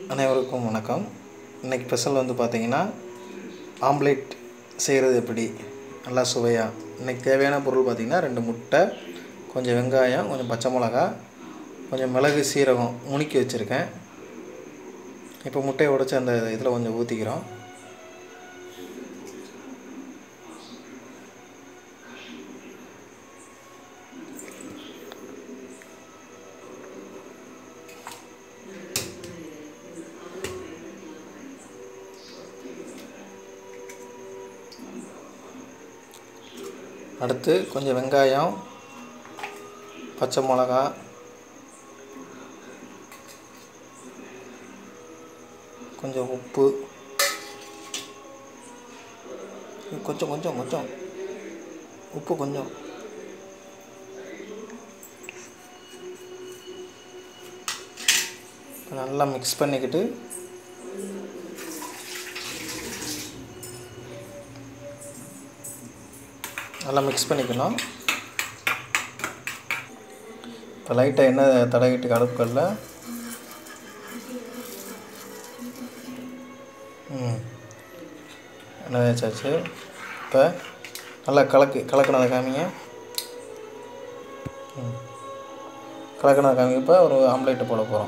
அனைவருக்கும் வணக்கம் இன்றைக்கி ஸ்பெஷல் வந்து பார்த்திங்கன்னா ஆம்லேட் செய்கிறது எப்படி நல்லா சுவையாக இன்றைக்கி தேவையான பொருள் பார்த்திங்கன்னா ரெண்டு முட்டை கொஞ்சம் வெங்காயம் கொஞ்சம் பச்சை மிளகா கொஞ்சம் மிளகு சீரகம் முணுக்கி வச்சுருக்கேன் இப்போ முட்டையை உடைச்சி அந்த இதில் கொஞ்சம் ஊற்றிக்கிறோம் அடுத்து கொஞ்சம் வெங்காயம் பச்சை மிளகா கொஞ்சம் உப்பு கொஞ்சம் கொஞ்சம் கொஞ்சம் உப்பு கொஞ்சம் நல்லா மிக்ஸ் பண்ணிக்கிட்டு நல்லா மிக்ஸ் பண்ணிக்கணும் இப்போ லைட்டாக எண்ணெய் தடவிட்டு அடுப்புக்கல்ல ம் எண்ணெய் வச்சாச்சு இப்போ நல்லா கலக்கு கலக்கினதை காமிங்க ம் கலக்கினதை காமிங்க இப்போ ஒரு ஆம்லேட்டு போட போகிறோம்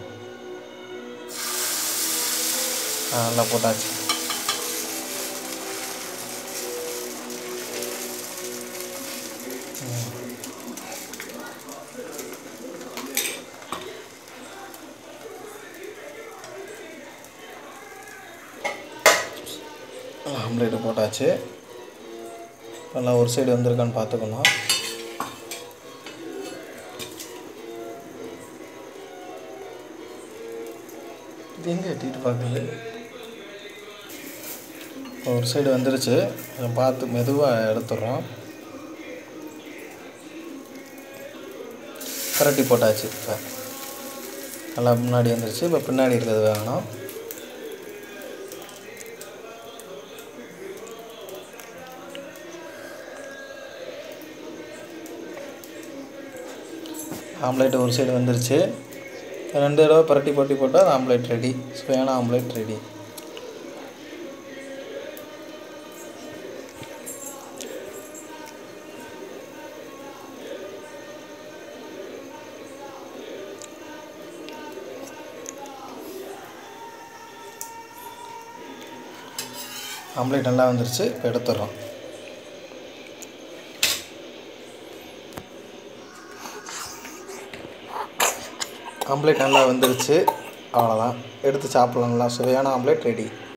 ஆ நல்லா போட்டாச்சு ஆம்லேட்டு போட்டாச்சு நல்லா ஒரு சைடு வந்திருக்கான்னு பார்த்துக்கணும் இது எங்கே எட்டிட்டு பார்க்குறது ஒரு சைடு வந்துருச்சு அதை பார்த்து மெதுவாக எடுத்துடுறோம் கரட்டி போட்டாச்சு இப்போ நல்லா முன்னாடி வந்துருச்சு இப்போ பின்னாடி இருக்கிறது வேகணும் ஆம்லேட் ஒரு சைடு வந்துருச்சு ரெண்டு தடவை பரட்டி பரட்டி போட்டால் ஆம்லேட் ரெடி சுவையான ஆம்லேட் ரெடி ஆம்லேட் நல்லா வந்துருச்சு இப்போ எடுத்துடுறோம் ஆம்லேட் நல்லா வந்துருச்சு அவ்வளோதான் எடுத்து சாப்பிட்லாம் நல்லா சுவையான ஆம்லேட் ரெடி